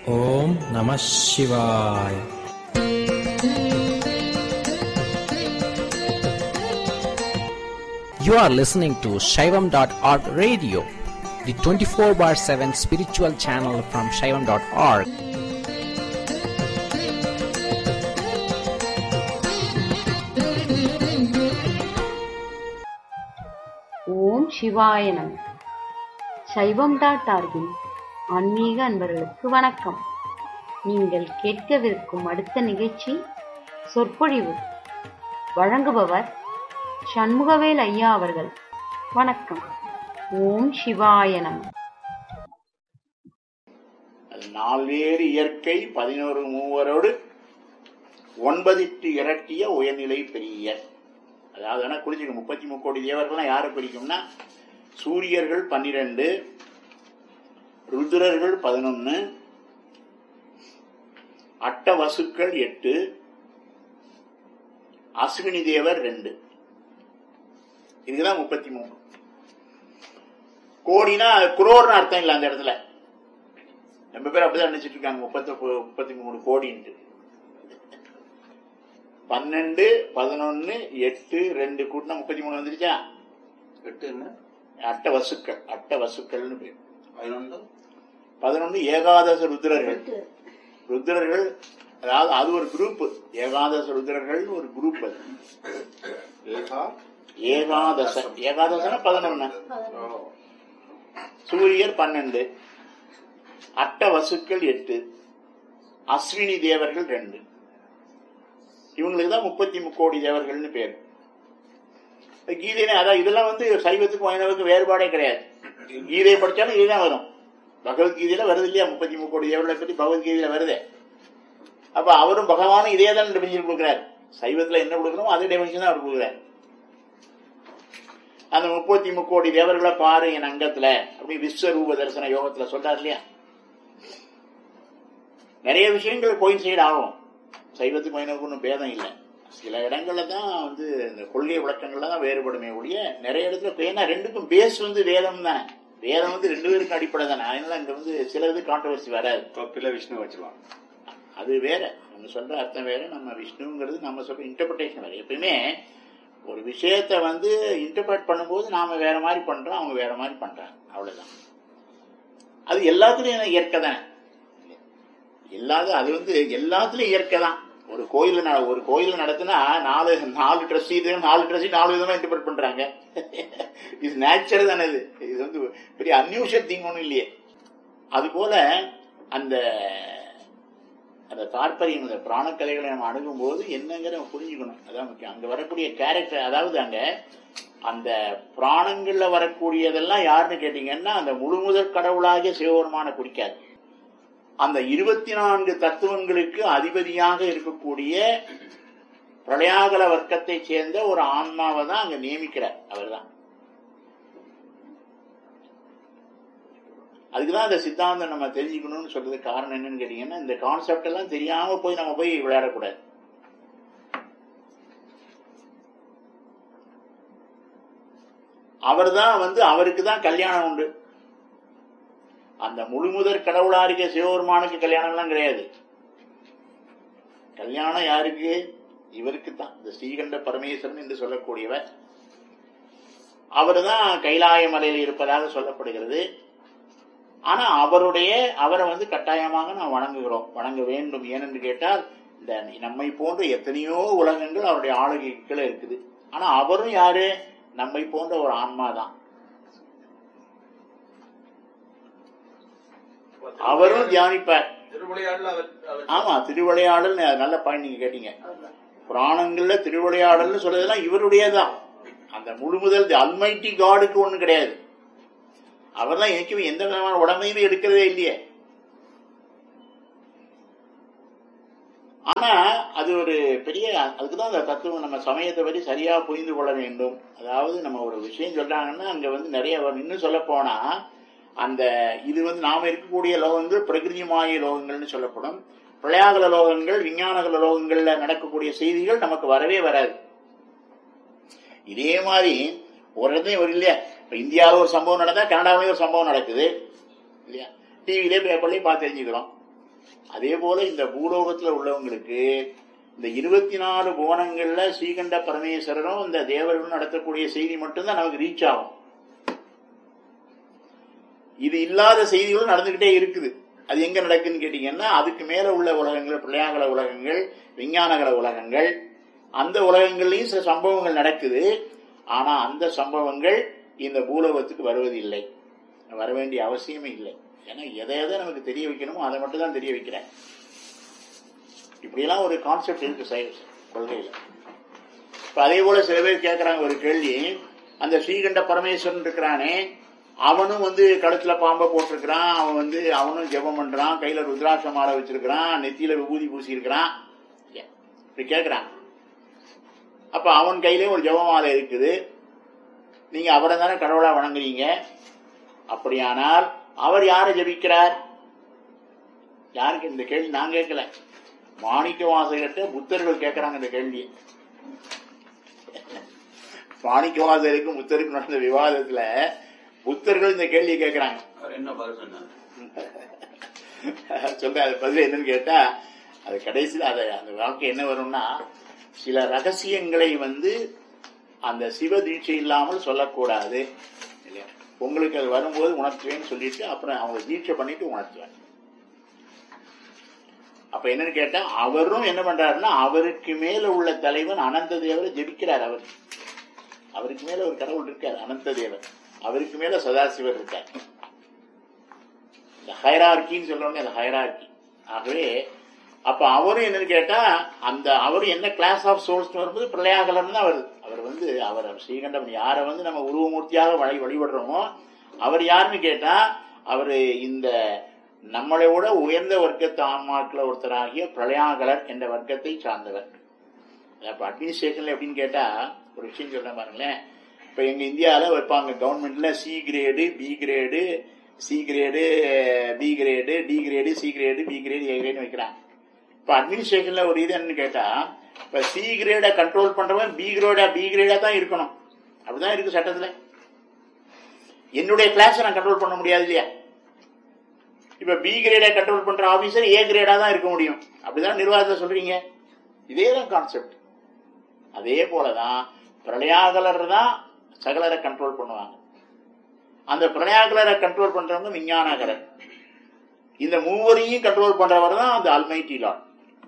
ஓம் நம சிவாய் You are listening to Shaivam.org radio, the 24 bar 7 spiritual channel from Shaivam.org. ஓம் சிவாய நம சைவம் டாட் ஆர்கின் ஆன்மீக அன்பர்களுக்கு வணக்கம் நீங்கள் கேட்கவிருக்கும் அடுத்த நிகழ்ச்சி சொற்பொழிவு வழங்குபவர் சண்முகவேல் ஐயா அவர்கள் வணக்கம் ஓம் சிவாய நம அது நால்வேறு இயற்கை பதினோரு மூவரோடு ஒன்பதிட்டு இரட்டிய உயர்நிலை பெரிய அதாவது வேணா குறிச்சுக்க முப்பத்தி முக்கோடி தேவர்கள்லாம் யாரை குறிக்கும்னா சூரியர்கள் பன்னிரண்டு ருத்ரர்கள் பதினொன்னு அட்டவசுக்கள் எட்டு அஸ்வினி தேவர் ரெண்டு இதுதான் முப்பத்தி மூணு கோடினா குரோர்னு அர்த்தம் இல்லை அந்த இடத்துல நம்ம பேர் அப்படிதான் நினைச்சிட்டு இருக்காங்க முப்பத்தி முப்பத்தி மூணு கோடின்ட்டு பன்னெண்டு பதினொன்னு எட்டு ரெண்டு கூட்டினா முப்பத்தி மூணு வந்துருச்சா எட்டு என்ன அட்ட வசுக்கள் அட்ட வசுக்கள்னு பேர் பதினொன்று பதினொன்னு ஏகாதச ருத்ரர்கள் ருத்ரர்கள் அதாவது அது ஒரு குரூப் ஏகாதச ருத்ரர்கள் ஒரு குரூப் அது ஏகா ஏகாதச ஏகாதசன பதினொன்னு ஓ. சூரியர் பன்னெண்டு அட்ட வசுக்கள் எட்டு அஸ்வினி தேவர்கள் ரெண்டு இவங்களுக்கு தான் முப்பத்தி முக்கோடி தேவர்கள்னு பேர் கீதையில அதான் இதெல்லாம் வந்து சைவத்துக்கும் வைணவத்துக்கும் வேறுபாடே கிடையாது கீதையை படிச்சாலும் இதுதான் வரும் பகவத்கீதையில வருது இல்லையா முப்பத்தி முக்கோடி தேவர்களை பற்றி பகவத்கீதையில வருதே அப்ப அவரும் பகவானும் இதே தான் டெபினிஷன் கொடுக்குறாரு சைவத்துல என்ன கொடுக்கணுமோ அதே டெபினிஷன் தான் அவர் கொடுக்குறாரு அந்த முப்பத்தி முக்கோடி தேவர்களை பாரு என் அங்கத்துல அப்படி விஸ்வரூப தரிசன யோகத்துல சொல்றாரு இல்லையா நிறைய விஷயங்கள் கோயின்சைடு ஆகும் சைவத்துக்கு வைணவத்துக்கு ஒன்றும் பேதம் இல்லை சில இடங்கள்ல தான் வந்து இந்த கொள்கை விளக்கங்கள்ல தான் வேறுபடுமே ஒழிய நிறைய இடத்துல இப்ப ஏன்னா ரெண்டுக்கும் பேஸ் வந்து வேதம் தானே வேதம் வந்து ரெண்டு பேருக்கும் அடிப்படை தானே அதனால இங்க வந்து சில இது கான்ட்ரவர்சி வராது தொப்பில விஷ்ணு வச்சிருவாங்க அது வேற நம்ம சொல்ற அர்த்தம் வேற நம்ம விஷ்ணுங்கிறது நம்ம சொல்ற இன்டர்பிரேஷன் வேற எப்பயுமே ஒரு விஷயத்தை வந்து இன்டர்பிரேட் பண்ணும்போது நாம வேற மாதிரி பண்றோம் அவங்க வேற மாதிரி பண்றாங்க அவ்வளவுதான் அது எல்லாத்துலயும் இயற்கை தானே எல்லாது அது வந்து எல்லாத்துலயும் இயற்கை தான் ஒரு கோயில ந- ஒரு கோயில நடத்தினா நாலு நாலு ட்ரெஸ் இது நாலு ட்ரெஸ் நாலு விதமா இன்டர்பிரட் பண்றாங்க இது நேச்சர் தானே இது இது வந்து பெரிய அன்யூஷல் திங் ஒன்றும் இல்லையே அது போல அந்த அந்த தாற்பயம் இந்த பிராணக்கலைகளை நம்ம அணுகும்போது என்னங்கிற நம்ம புரிஞ்சுக்கணும் அதான் முக்கியம் அங்க வரக்கூடிய கேரக்டர் அதாவது அங்க அந்த பிராணங்கள்ல வரக்கூடியதெல்லாம் யாருன்னு கேட்டீங்கன்னா அந்த முழுமுதற் கடவுளாகிய சிவபெருமான குறிக்காது அந்த இருபத்தி நான்கு தத்துவங்களுக்கு அதிபதியாக இருக்கக்கூடிய பிரளயாகல வர்க்கத்தை சேர்ந்த ஒரு ஆன்மாவை தான் அங்க நியமிக்கிறார் அவர்தான் அதுக்குதான் இந்த சித்தாந்தம் நம்ம தெரிஞ்சுக்கணும்னு சொல்றது காரணம் என்னன்னு கேட்டீங்கன்னா இந்த கான்செப்ட் எல்லாம் தெரியாம போய் நம்ம போய் விளையாடக்கூடாது அவர்தான் வந்து அவருக்கு தான் கல்யாணம் உண்டு அந்த முழுமுதற் கடவுளா இருக்க சிவபெருமானுக்கு கல்யாணம்லாம் கிடையாது கல்யாணம் யாருக்கு இவருக்கு தான் இந்த ஸ்ரீகண்ட பரமேஸ்வரன் என்று சொல்லக்கூடியவர் அவர்தான் கைலாய மலையில் இருப்பதாக சொல்லப்படுகிறது ஆனா அவருடைய அவரை வந்து கட்டாயமாக நாம் வணங்குகிறோம் வணங்க வேண்டும் ஏனென்று கேட்டால் இந்த நம்மை போன்ற எத்தனையோ உலகங்கள் அவருடைய ஆளுகைக்குள்ள இருக்குது ஆனா அவரும் யாரு நம்மை போன்ற ஒரு ஆன்மா தான் அவரும் தியானிப்பார் திருவிளையாடல அவர் அவர் ஆமா திருவிளையாடல் நல்ல பாயிண்ட் நீங்க கேட்டீங்க புராணங்கள்ல திருவிளையாடல்னு சொல்றதெல்லாம் இவருடையதான் அந்த முழுமுதல் அல்மைட்டி காடுக்கு ஒண்ணு கிடையாது அவர் தான் எனக்கும் எந்த விதமான உடமையுமே எடுக்கிறதே இல்லையே ஆனா அது ஒரு பெரிய அதுக்குதான் அந்த தத்துவம் நம்ம சமயத்தை பற்றி சரியா புரிந்து கொள்ள வேண்டும் அதாவது நம்ம ஒரு விஷயம் சொல்றாங்கன்னா அங்க வந்து நிறைய வரும். இன்னும் சொல்ல போனா அந்த இது வந்து நாம இருக்கக்கூடிய லோகங்கள் பிரகிருதிமாய லோகங்கள்னு சொல்லப்படும் பிரளயாகல லோகங்கள் விஞ்ஞானகல லோகங்கள்ல நடக்கக்கூடிய செய்திகள் நமக்கு வரவே வராது இதே மாதிரி ஒரு இடத்தையும் ஒரு இல்லையா இப்ப இந்தியாவில் ஒரு சம்பவம் நடந்தா கனடாவிலேயும் ஒரு சம்பவம் நடக்குது இல்லையா டிவிலே பேப்பர்லயும் பார்த்து தெரிஞ்சுக்கிறோம் அதே போல இந்த பூலோகத்துல உள்ளவங்களுக்கு இந்த இருபத்தி நாலு புவனங்கள்ல ஸ்ரீகண்ட பரமேஸ்வரரும் இந்த தேவர்களும் நடத்தக்கூடிய செய்தி மட்டும்தான் நமக்கு ரீச் ஆகும் இது இல்லாத செய்திகளும் நடந்துகிட்டே இருக்குது அது எங்க நடக்குன்னு கேட்டீங்கன்னா அதுக்கு மேல உள்ள உலகங்கள் பிள்ளையாகல உலகங்கள் விஞ்ஞானகல உலகங்கள் அந்த உலகங்கள்லயும் சில சம்பவங்கள் நடக்குது ஆனா அந்த சம்பவங்கள் இந்த பூலோகத்துக்கு வருவதில்லை வர வேண்டிய அவசியமே இல்லை ஏன்னா எதை எதை நமக்கு தெரிய வைக்கணுமோ அதை மட்டும் தான் தெரிய வைக்கிறேன் இப்படியெல்லாம் ஒரு கான்செப்ட் இருக்கு சைவ கொள்கையில இப்ப அதே போல சில பேர் கேட்கறாங்க ஒரு கேள்வி அந்த ஸ்ரீகண்ட பரமேஸ்வரன் இருக்கிறானே அவனும் வந்து கழுத்துல பாம்பை போட்டிருக்கிறான் அவன் வந்து அவனும் ஜெபம் பண்றான் கையில ருத்ராட்ச மாலை வச்சிருக்கிறான் நெத்தியில விபூதி பூசி இருக்கிறான் இப்படி கேட்கறான் அப்ப அவன் கையிலயும் ஒரு ஜெப மாலை இருக்குது நீங்க அவரை தானே கடவுளா வணங்குறீங்க அப்படியானால் அவர் யாரை ஜபிக்கிறார் யாருக்கு இந்த கேள்வி நான் கேட்கல மாணிக்க வாசகர்கிட்ட புத்தர்கள் கேட்கறாங்க இந்த கேள்வியை மாணிக்க வாசகருக்கும் புத்தருக்கும் நடந்த விவாதத்துல புத்தர்கள் இந்த கேள்வியை கேட்கறாங்க அவர் என்ன பதில் சொன்னார் சொல்றேன் அது பதில் என்னன்னு கேட்டா அது கடைசியில் அது அந்த வாக்கு என்ன வரும்னா சில ரகசியங்களை வந்து அந்த சிவ தீட்சை இல்லாமல் சொல்லக்கூடாது இல்லையா உங்களுக்கு அது வரும்போது உணர்த்துவேன்னு சொல்லிட்டு அப்புறம் அவங்க தீட்சை பண்ணிட்டு உணர்த்துவேன் அப்ப என்னன்னு கேட்டா அவரும் என்ன பண்றாருன்னா அவருக்கு மேல உள்ள தலைவன் அனந்த தேவரை ஜெபிக்கிறார் அவர் அவருக்கு மேல ஒரு கடவுள் இருக்கார் அனந்த தேவர் அவருக்கு மேல சதாசிவர் இருக்கார் இந்த ஹைரார்கின்னு சொல்றோம் அந்த ஹைரார்கி ஆகவே அப்ப அவரும் என்னன்னு கேட்டா அந்த அவரும் என்ன கிளாஸ் ஆஃப் சோர்ஸ் வரும்போது பிரளயாகலன் தான் வருது அவர் வந்து அவர் ஸ்ரீகண்டம் யாரை வந்து நம்ம உருவமூர்த்தியாக வழி வழிபடுறோமோ அவர் யாருன்னு கேட்டா அவரு இந்த நம்மளை விட உயர்ந்த வர்க்கத்து ஆன்மாக்கள் ஒருத்தராகிய பிரளயாகலர் என்ற வர்க்கத்தை சார்ந்தவர் அப்ப அட்மினிஸ்ட்ரேஷன்ல எப்படின்னு கேட்டா ஒரு விஷயம் சொல்றேன் பாருங்களேன் இப்ப எங்க இந்தியாவில வைப்பாங்க கவர்மெண்ட்ல C grade B grade C grade B grade D grade C grade B grade A grade வைக்கிறாங்க இப்ப அட்மினிஸ்ட்ரேஷன்ல ஒரு இது என்னன்னு கேட்டா இப்ப சி கிரேட கண்ட்ரோல் பண்றவன் பி கிரேடா பி கிரேடா தான் இருக்கணும் அப்படிதான் இருக்கு சட்டத்துல என்னுடைய கிளாஸ் நான் கண்ட்ரோல் பண்ண முடியாது இல்லையா இப்ப பி கிரேடை கண்ட்ரோல் பண்ற ஆபீசர் ஏ கிரேடா தான் இருக்க முடியும் அப்படிதான் நிர்வாகத்தை சொல்றீங்க இதே தான் கான்செப்ட் அதே போலதான் பிரளயாகலர் தான் சகலரை கண்ட்ரோல் பண்ணுவாங்க அந்த பிரளயாகலரை கண்ட்ரோல் பண்றவங்க விஞ்ஞானகலர் இந்த மூவரையும் கண்ட்ரோல் பண்றவர் தான் அந்த அல்மைட்டி லாட்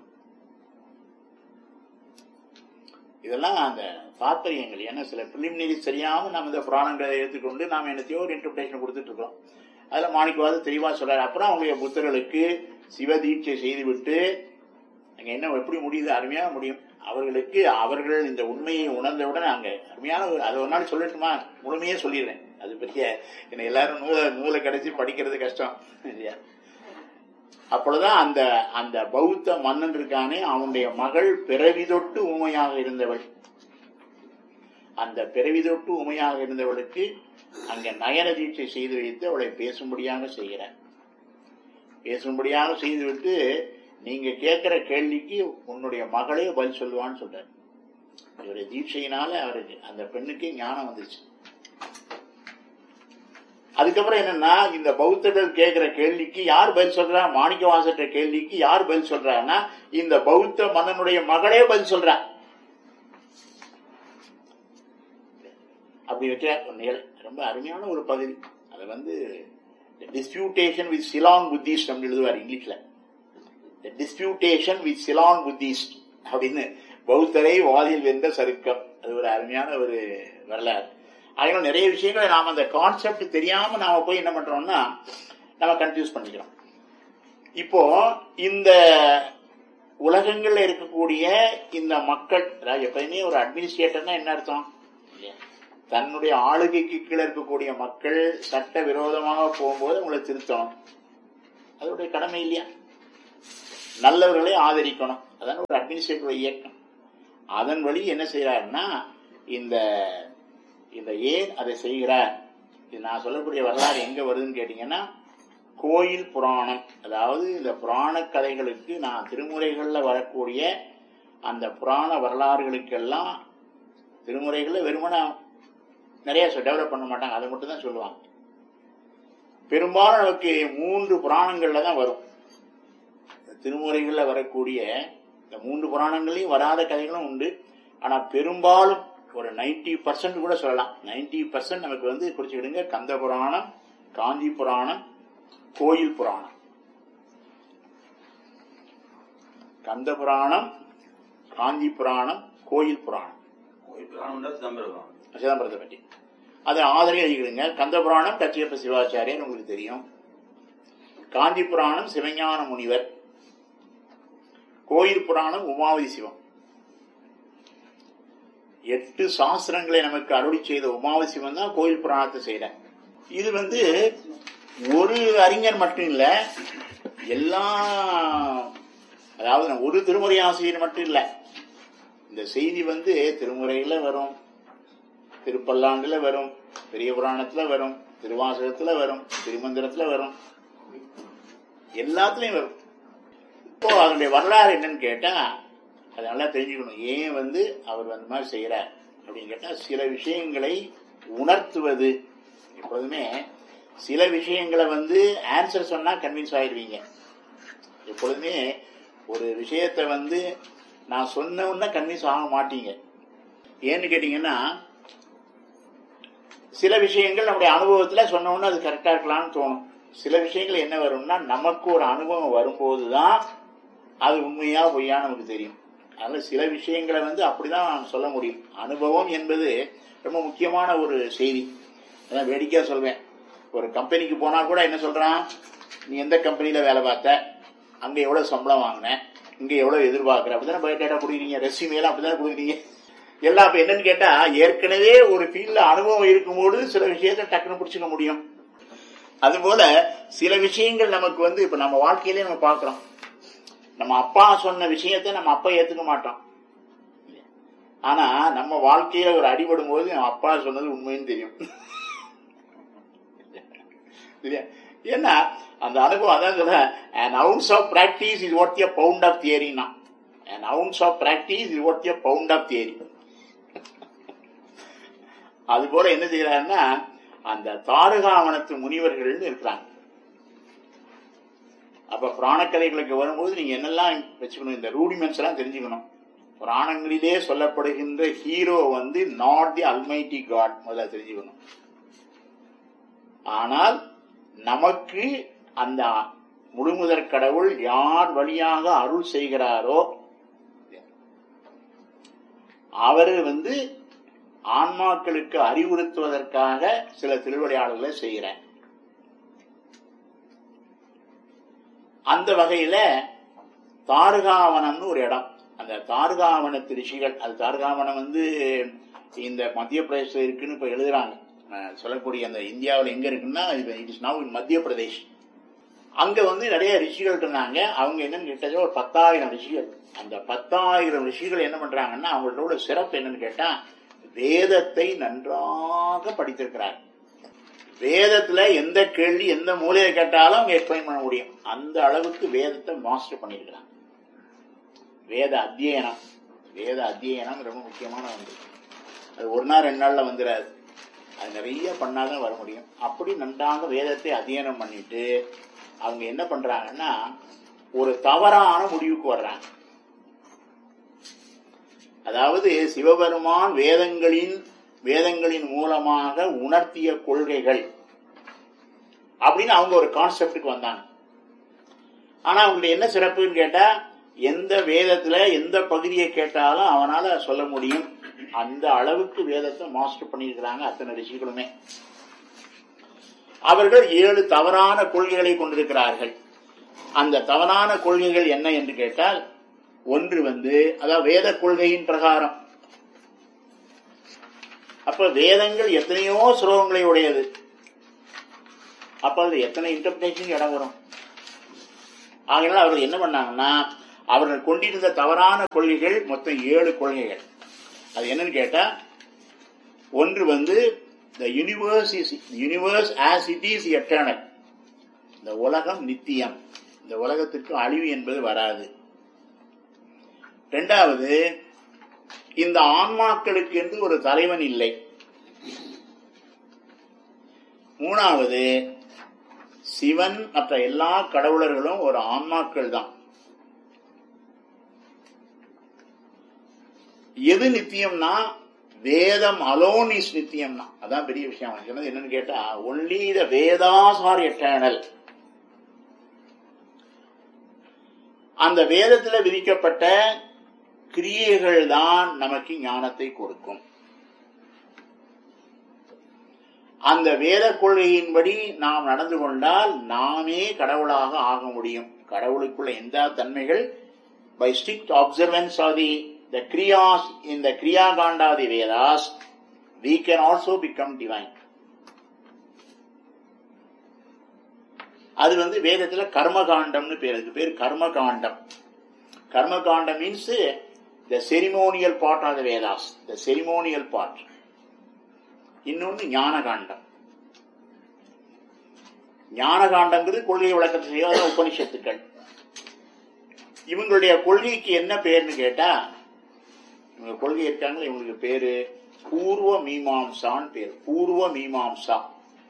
இதெல்லாம் அந்த தாற்பயங்கள் ஏன்னா சில பிலிமினரி சரியாம நம்ம இந்த புராணங்களை எடுத்துக்கொண்டு நாம என்னத்தையோ ஒரு இன்டர்பிரேஷன் கொடுத்துட்டு இருக்கோம் அதுல மாணிக்கவாத தெளிவா சொல்றாரு அப்புறம் அவங்களுடைய புத்தர்களுக்கு சிவதீட்சை செய்துவிட்டு அங்க என்ன எப்படி முடியுது அருமையா முடியும் அவர்களுக்கு அவர்கள் இந்த உண்மையை உணர்ந்தவுடன் அங்க அருமையான ஒரு அதை ஒரு நாள் சொல்லட்டுமா முழுமையே சொல்லிடுறேன் அது பற்றிய என்ன எல்லாரும் நூலை நூலை கிடைச்சி படிக்கிறது கஷ்டம் இல்லையா அப்பொழுதுதான் அந்த அந்த பௌத்த மன்னன் இருக்கானே அவனுடைய மகள் பிறவி தொட்டு ஊமையாக இருந்தவள் அந்த பிறவி தொட்டு உமையாக இருந்தவளுக்கு அங்க நயன தீட்சை செய்து வைத்து அவளை பேசும்படியாக செய்கிறார் பேசும்படியாக செய்துவிட்டு நீங்க கேட்கிற கேள்விக்கு உன்னுடைய மகளே பதில் சொல்லுவான்னு சொல்றார் இவருடைய தீட்சையினால அவருக்கு அந்த பெண்ணுக்கு ஞானம் வந்துருச்சு அதுக்கப்புறம் என்னன்னா இந்த பௌத்தர்கள் கேட்கிற கேள்விக்கு யார் பதில் சொல்றா மாணிக்க வாசற்ற கேள்விக்கு யார் பதில் சொல்றான்னா இந்த பௌத்த மன்னனுடைய மகளே பதில் சொல்றா அப்படி வைக்கிற ஒரு நிலை ரொம்ப அருமையான ஒரு பகுதி அதை வந்து டிஸ்பியூட்டேஷன் வித் சிலான் புத்திஸ்ட் அப்படின்னு எழுதுவார் இங்கிலீஷ்ல டிஸ்பியூட்டேஷன் வித் சிலான் புத்திஸ்ட் அப்படின்னு பௌத்தரை வாதில் வென்ற சருக்கம் அது ஒரு அருமையான ஒரு வரலாறு அதனால நிறைய விஷயங்களை நாம் அந்த கான்செப்ட் தெரியாம நாம போய் என்ன பண்றோம்னா நம்ம கன்ஃபியூஸ் பண்ணிக்கிறோம் இப்போ இந்த உலகங்கள்ல இருக்கக்கூடிய இந்த மக்கள் அதாவது எப்பயுமே ஒரு அட்மினிஸ்ட்ரேட்டர்னா என்ன அர்த்தம் தன்னுடைய ஆளுகைக்கு கீழே இருக்கக்கூடிய மக்கள் சட்ட விரோதமாக போகும்போது உங்களை திருத்தணும் அதனுடைய கடமை இல்லையா நல்லவர்களை ஆதரிக்கணும் அதான் ஒரு அட்மினிஸ்ட்ரேட்டிவ் இயக்கம் அதன் வழி என்ன செய்யறாருன்னா இந்த இந்த ஏன் அதை செய்கிறார் இது நான் சொல்லக்கூடிய வரலாறு எங்க வருதுன்னு கேட்டீங்கன்னா கோயில் புராணம் அதாவது இந்த புராண கதைகளுக்கு நான் திருமுறைகள்ல வரக்கூடிய அந்த புராண வரலாறுகளுக்கெல்லாம் திருமுறைகள்ல வெறுமன நிறைய டெவலப் பண்ண மாட்டாங்க அதை மட்டும் தான் சொல்லுவாங்க பெரும்பாலும் நமக்கு மூன்று புராணங்கள்ல தான் வரும் திருமுறைகளில் வரக்கூடிய இந்த மூன்று புராணங்களையும் வராத கதைகளும் உண்டு ஆனா பெரும்பாலும் ஒரு நைன்டி பர்சன்ட் கூட சொல்லலாம் நைன்டி பர்சன்ட் நமக்கு வந்து குறிச்சுக்கிடுங்க கந்த புராணம் காஞ்சி புராணம் கோயில் புராணம் கந்த புராணம் காஞ்சி புராணம் கோயில் புராணம் சிதம்பரம் சிதம்பரத்தை பற்றி அதை ஆதரவு எழுதிக்கிடுங்க கந்த புராணம் கச்சியப்ப சிவாச்சாரியர் உங்களுக்கு தெரியும் காஞ்சி புராணம் சிவஞான முனிவர் கோயில் புராணம் உமாவதி சிவம் எட்டு சாஸ்திரங்களை நமக்கு அருளி செய்த உமாவதி சிவன் தான் கோயில் புராணத்தை செய்யற இது வந்து ஒரு அறிஞர் மட்டும் இல்ல எல்லா அதாவது ஒரு திருமுறை ஆசிரியர் மட்டும் இல்ல இந்த செய்தி வந்து திருமுறையில வரும் திருப்பல்லாண்டுல வரும் பெரிய புராணத்துல வரும் திருவாசகத்துல வரும் திருமந்திரத்துல வரும் எல்லாத்துலயும் வரும் இப்போ அதனுடைய வரலாறு என்னன்னு கேட்டா அதை நல்லா தெரிஞ்சுக்கணும் ஏன் வந்து அவர் அந்த மாதிரி செய்யறார் அப்படின்னு கேட்டா சில விஷயங்களை உணர்த்துவது எப்பொழுதுமே சில விஷயங்களை வந்து ஆன்சர் சொன்னா கன்வின்ஸ் ஆயிடுவீங்க எப்பொழுதுமே ஒரு விஷயத்தை வந்து நான் சொன்ன உடனே கன்வின்ஸ் ஆக மாட்டீங்க ஏன்னு கேட்டீங்கன்னா சில விஷயங்கள் நம்முடைய அனுபவத்துல சொன்ன உடனே அது கரெக்டா இருக்கலாம்னு தோணும் சில விஷயங்கள் என்ன வரும்னா நமக்கு ஒரு அனுபவம் வரும்போதுதான் அது உண்மையா பொய்யா நமக்கு தெரியும் அதனால சில விஷயங்களை வந்து அப்படிதான் சொல்ல முடியும் அனுபவம் என்பது ரொம்ப முக்கியமான ஒரு செய்தி அதான் வேடிக்கையா சொல்வேன் ஒரு கம்பெனிக்கு போனா கூட என்ன சொல்றான் நீ எந்த கம்பெனில வேலை பார்த்த அங்க எவ்வளவு சம்பளம் வாங்கின இங்க எவ்வளவு எதிர்பார்க்கற அப்படிதானே பயோடேட்டா கொடுக்குறீங்க ரெசியூமே அப்படிதானே கொடுக்குறீங்க எல்லாம் இப்ப என்னன்னு கேட்டா ஏற்கனவே ஒரு ஃபீல்ட்ல அனுபவம் இருக்கும்போது சில விஷயத்தை டக்குன்னு பிடிச்சிக்க முடியும் அதுபோல சில விஷயங்கள் நமக்கு வந்து இப்ப நம்ம வாழ்க்கையிலே நம்ம பாக்குறோம் நம்ம அப்பா சொன்ன விஷயத்தை நம்ம அப்பா ஏத்துக்க மாட்டோம் ஆனா நம்ம வாழ்க்கையில ஒரு அடிபடும் போது நம்ம அப்பா சொன்னது உண்மைன்னு தெரியும் இல்லையா? ஏன்னா அந்த அனுபவம் அதான் சொல்ற an ounce of practice is worth a pound of theory னா an ounce of practice is worth a pound of theory அது போல என்ன செய்யறாருன்னா அந்த தாரகாவனத்து முனிவர்கள் இருக்கிறாங்க அப்ப புராணக்கதைகளுக்கு வரும்போது நீங்க என்னெல்லாம் வச்சுக்கணும் இந்த ரூடிமெண்ட்ஸ் எல்லாம் தெரிஞ்சுக்கணும் புராணங்களிலே சொல்லப்படுகின்ற ஹீரோ வந்து நாட் தி அல்மைட்டி காட் முதல்ல தெரிஞ்சுக்கணும் ஆனால் நமக்கு அந்த முழுமுதற் கடவுள் யார் வழியாக அருள் செய்கிறாரோ அவர் வந்து ஆன்மாக்களுக்கு அறிவுறுத்துவதற்காக சில திருவிளையாடல்களை செய்கிறார் அந்த வகையில தாருகாவனம்னு ஒரு இடம் அந்த தாருகாவனத்து ரிஷிகள் அது தாருகாவனம் வந்து இந்த மத்திய பிரதேசத்தில் இருக்குன்னு இப்ப எழுதுறாங்க அஹ் சொல்லக்கூடிய அந்த இந்தியாவில் எங்க இருக்குன்னா இட் இஸ் நவ் இன் மத்திய பிரதேஷ் அங்க வந்து நிறைய ரிஷிகள் இருந்தாங்க அவங்க என்னன்னு கேட்டது ஒரு பத்தாயிரம் ரிஷிகள் அந்த பத்தாயிரம் ரிஷிகள் என்ன பண்றாங்கன்னா அவங்களோட சிறப்பு என்னன்னு கேட்டா வேதத்தை நன்றாக படித்திருக்கிறார் வேதத்துல எந்த கேள்வி எந்த மூலையை கேட்டாலும் அவங்க எக்ஸ்பிளைன் பண்ண முடியும் அந்த அளவுக்கு வேதத்தை மாஸ்டர் பண்ணியிருக்கிறாங்க வேத அத்தியனம் வேத அத்தியனம் ரொம்ப முக்கியமான ஒன்று அது ஒரு நாள் ரெண்டு நாள்ல வந்துடாது அது நிறைய பண்ணாதான் வர முடியும் அப்படி நன்றாக வேதத்தை அத்தியனம் பண்ணிட்டு அவங்க என்ன பண்றாங்கன்னா ஒரு தவறான முடிவுக்கு வர்றாங்க அதாவது சிவபெருமான் வேதங்களின் வேதங்களின் மூலமாக உணர்த்திய கொள்கைகள் அப்படின்னு அவங்க ஒரு கான்செப்டுக்கு வந்தாங்க ஆனா அவங்களுக்கு என்ன சிறப்புன்னு கேட்டா எந்த வேதத்துல எந்த பகுதியை கேட்டாலும் அவனால சொல்ல முடியும் அந்த அளவுக்கு வேதத்தை மாஸ்டர் பண்ணியிருக்கிறாங்க அத்தனை ரிஷிகளுமே அவர்கள் ஏழு தவறான கொள்கைகளை கொண்டிருக்கிறார்கள் அந்த தவறான கொள்கைகள் என்ன என்று கேட்டால் ஒன்று வந்து அதாவது வேத கொள்கையின் பிரகாரம் அப்ப வேதங்கள் எத்தனையோ ஸ்லோகங்களை உடையது அப்ப அது எத்தனை இன்டர்பிரேஷன் இடம் வரும் ஆகையினால் அவர்கள் என்ன பண்ணாங்கன்னா அவர்கள் கொண்டிருந்த தவறான கொள்கைகள் மொத்தம் ஏழு கொள்கைகள் அது என்னன்னு கேட்டா ஒன்று வந்து the universe is universe as it is eternal இந்த உலகம் நித்தியம் இந்த உலகத்திற்கு அழிவு என்பது வராது இரண்டாவது இந்த ஆன்மாக்களுக்கு என்று ஒரு தலைவன் இல்லை மூணாவது சிவன் மற்ற எல்லா கடவுளர்களும் ஒரு ஆன்மாக்கள் தான் எது நித்தியம்னா வேதம் அலோன் இஸ் நித்தியம்னா அதான் பெரிய விஷயம் அவன் சொன்னது என்னன்னு கேட்டா only the Vedas are eternal அந்த வேதத்துல விதிக்கப்பட்ட கிரியைகள் தான் நமக்கு ஞானத்தை கொடுக்கும் அந்த வேத கொள்கையின்படி நாம் நடந்து கொண்டால் நாமே கடவுளாக ஆக முடியும் கடவுளுக்குள்ள எந்த தன்மைகள் by strict observance of the, the kriyas in the kriya ganda the Vedas, we can also become divine. அது வந்து வேதத்துல கர்மகாண்டம்னு பேர் அதுக்கு பேர் கர்மகாண்டம் கர்மகாண்டம் means the ceremonial part of the Vedas the ceremonial part இன்னொன்னு ஞானகாண்டம் ஞானகாண்டங்கிறது கொள்கை விளக்கத்தை செய்யாத உபனிஷத்துக்கள் இவங்களுடைய கொள்கைக்கு என்ன பேர்னு கேட்டா இவங்க கொள்கை இருக்காங்களே இவங்களுக்கு பேரு பூர்வ மீமாம்சான்னு பேர் பூர்வ மீமாம்சா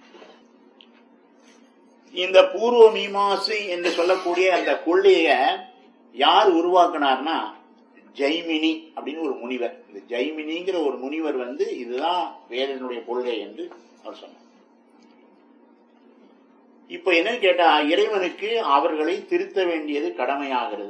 இந்த பூர்வ மீமாசை என்று சொல்லக்கூடிய அந்த கொள்கைய யார் உருவாக்குனார்னா ஜெய்மினி அப்படின்னு ஒரு முனிவர் இந்த ஜெய்மினிங்கிற ஒரு முனிவர் வந்து இதுதான் வேதனுடைய கொள்கை என்று அவர் சொன்னார் இப்ப என்னன்னு கேட்டா இறைவனுக்கு அவர்களை திருத்த வேண்டியது கடமையாகிறது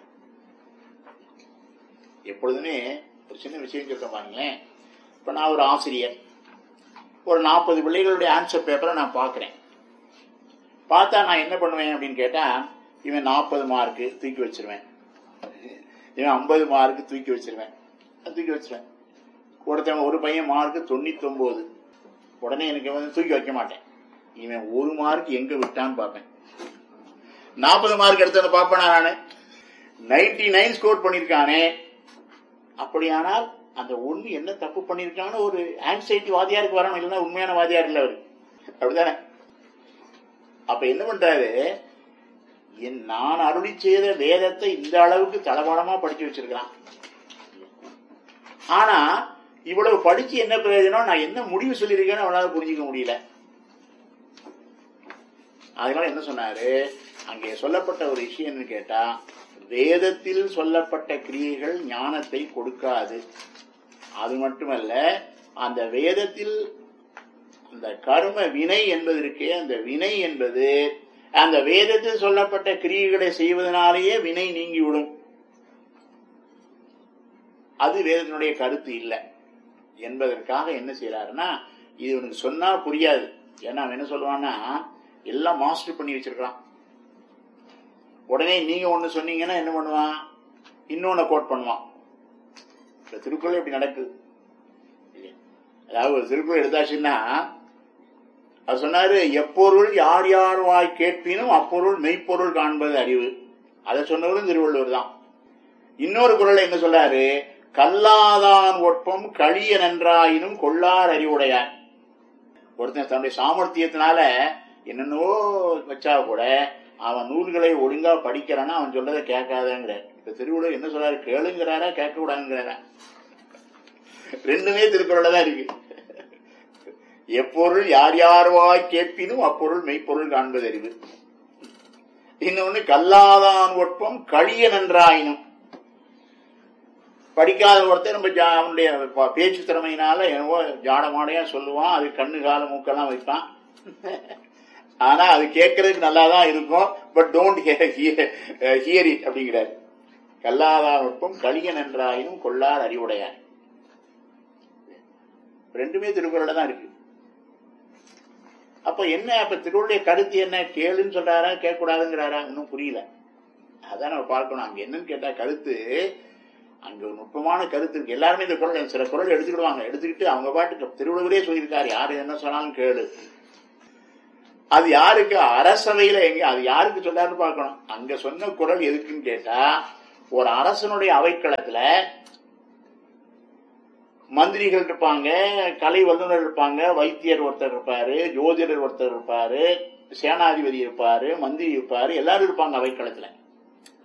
எப்பொழுதுமே ஒரு சின்ன விஷயம் சொல்ற பாருங்களேன் இப்ப நான் ஒரு ஆசிரியர் ஒரு நாற்பது பிள்ளைகளுடைய ஆன்சர் பேப்பரை நான் பார்க்கிறேன் பார்த்தா நான் என்ன பண்ணுவேன் அப்படின்னு கேட்டா இவன் நாற்பது மார்க்கு தூக்கி வச்சிருவேன் இவன் ஐம்பது மார்க்கு தூக்கி வச்சிருவேன் தூக்கி வச்சிருவேன் ஒருத்தன் ஒரு பையன் மார்க்கு தொண்ணூத்தி ஒன்பது உடனே எனக்கு வந்து தூக்கி வைக்க மாட்டேன் இவன் ஒரு மார்க் எங்க விட்டான்னு பார்ப்பேன் நாற்பது மார்க் எடுத்தவன பார்ப்பேனா நானு நைன்டி நைன் ஸ்கோர் பண்ணிருக்கானே அப்படியானால் அந்த ஒண்ணு என்ன தப்பு பண்ணிருக்கான்னு ஒரு ஆங்ஸைட்டி வாதியாருக்கு வரணும் இல்லைன்னா உண்மையான வாதியார் இல்ல அவரு அப்படிதானே அப்ப என்ன பண்றாரு என் நான் அருளி செய்த வேதத்தை இந்த அளவுக்கு தளவாடமா படிச்சு வச்சிருக்கான் ஆனா இவ்வளவு படிச்சு என்ன பிரயோஜனம் நான் என்ன முடிவு சொல்லியிருக்கேன்னு அவனால புரிஞ்சுக்க முடியல அதனால என்ன சொன்னாரு அங்கே சொல்லப்பட்ட ஒரு விஷயம் என்னன்னு கேட்டா வேதத்தில் சொல்லப்பட்ட கிரியைகள் ஞானத்தை கொடுக்காது அது மட்டுமல்ல அந்த வேதத்தில் அந்த கர்ம வினை என்பது இருக்கே அந்த வினை என்பது அந்த வேதத்தில் சொல்லப்பட்ட கிரியைகளை செய்வதனாலேயே வினை நீங்கிவிடும் அது வேதத்தினுடைய கருத்து இல்லை என்பதற்காக என்ன செய்யறாருன்னா இது உனக்கு சொன்னா புரியாது ஏன்னா அவன் என்ன சொல்லுவான்னா எல்லாம் மாஸ்டர் பண்ணி வச்சிருக்கான் உடனே நீங்க ஒண்ணு சொன்னீங்கன்னா என்ன பண்ணுவான் இன்னொன்னு கோட் பண்ணுவான் இந்த திருக்குறள் இப்படி நடக்குது இல்லையா? அதாவது ஒரு திருக்குறள் எடுத்தாச்சுன்னா அது சொன்னாரு எப்பொருள் யார் யார் வாய் கேட்பினும் அப்பொருள் மெய்ப்பொருள் காண்பது அறிவு அதை சொன்னவரும் திருவள்ளுவர் தான் இன்னொரு குரல் என்ன சொல்றாரு கல்லாதான் ஒட்பம் களிய நன்றாயினும் கொள்ளார் அறிவுடையார் ஒருத்தன் தன்னுடைய சாமர்த்தியத்தினால என்னென்னவோ வச்சா கூட அவன் நூல்களை ஒழுங்கா படிக்கிறான்னா அவன் சொல்றதை கேட்காதங்கிறார் இப்ப திருவள்ளுவர் என்ன சொல்றாரு கேளுங்கிறாரா கேட்க கூடாதுங்கிறாரா ரெண்டுமே திருக்குறள்ல தான் இருக்கு எப்பொருள் யார் யார் வாய் கேட்பினும் அப்பொருள் மெய்ப்பொருள் காண்பது அறிவு இன்னொன்னு கல்லாதான் ஒட்பம் களிய நன்றாயினும் படிக்காத ஒருத்தர் நம்ம ஜா- அவனுடைய ப- பேச்சு திறமையினால என்னவோ ஜாடமாடையா சொல்லுவான் அது கண்ணு கால மூக்கெல்லாம் வைப்பான் ஆனா அது கேட்கறதுக்கு நல்லா தான் இருக்கும் பட் டோன்ட் ஹியர் இட் அப்படிங்கிறார் கல்லாதார் நுட்பம் களியன் என்றாயினும் கொள்ளார் அறிவுடையார் ரெண்டுமே திருக்குறள்ல தான் இருக்கு அப்ப என்ன அப்ப திருவள்ளுடைய கருத்து என்ன கேளுன்னு சொல்றாரா கேட்க கூடாதுங்கிறாரா இன்னும் புரியல அதான் நம்ம பார்க்கணும் அங்க என்னன்னு கேட்டா கருத்து அங்க ஒரு நுட்பமான கருத்து இருக்கு எல்லாருமே இந்த குரல் சில குரல் எடுத்துக்கிடுவாங்க எடுத்துக்கிட்டு அவங்க பாட்டுக்கு திருவள்ளுவரே சொல்லியிருக்காரு யாரு என்ன சொன்னாலும் கேளு அது யாருக்கு அரசவையில எங்க அது யாருக்கு சொல்லாருன்னு பார்க்கணும் அங்க சொன்ன குரல் எதுக்குன்னு கேட்டா ஒரு அரசனுடைய அவைக்களத்துல மந்திரிகள் இருப்பாங்க கலை வல்லுநர் இருப்பாங்க வைத்தியர் ஒருத்தர் இருப்பாரு ஜோதிடர் ஒருத்தர் இருப்பாரு சேனாதிபதி இருப்பாரு மந்திரி இருப்பாரு எல்லாரும் இருப்பாங்க அவைக்களத்துல